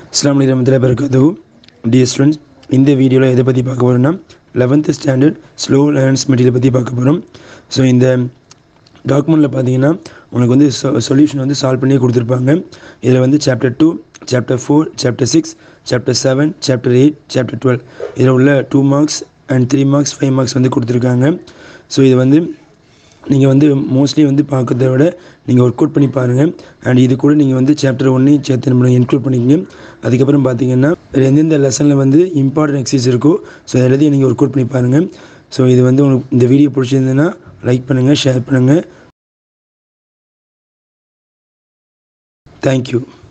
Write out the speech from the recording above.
இஸ்லாம் ரமத்தில் பிறகு dear students இந்த வீடியோவில் எதை பற்றி பார்க்க போகிறோம்னா eleventh standard slow learners material பற்றி பார்க்க போகிறோம் ஸோ இந்த டாக்குமெண்ட்டில் பார்த்தீங்கன்னா உனக்கு வந்து சொல்யூஷன் வந்து சால்வ் பண்ணி கொடுத்துருப்பாங்க இதில் வந்து chapter two chapter four chapter six chapter seven chapter eight chapter twelve இதில் உள்ள two marks and three marks five marks வந்து கொடுத்துருக்காங்க ஸோ இது வந்து நீங்கள் வந்து மோஸ்ட்லி வந்து பார்க்கறத விட நீங்கள் ஒர்க் அவுட் பண்ணி பாருங்கள் அண்ட் இது கூட நீங்கள் வந்து சாப்டர் ஒன்றையும் சேர்த்து நம்ம இன்க்ளூட் பண்ணிக்கங்க அதுக்கப்புறம் பார்த்தீங்கன்னா எந்தெந்த லெசனில் வந்து இம்பார்ட்டன்ட் எக்ஸசைஸ் இருக்கோ ஸோ எல்லாத்தையும் நீங்கள் ஒர்க் அவுட் பண்ணி பாருங்கள் ஸோ இது வந்து உங்களுக்கு இந்த வீடியோ பிடிச்சிருந்ததுன்னா லைக் பண்ணுங்கள் ஷேர் பண்ணுங்கள் தேங்க்யூ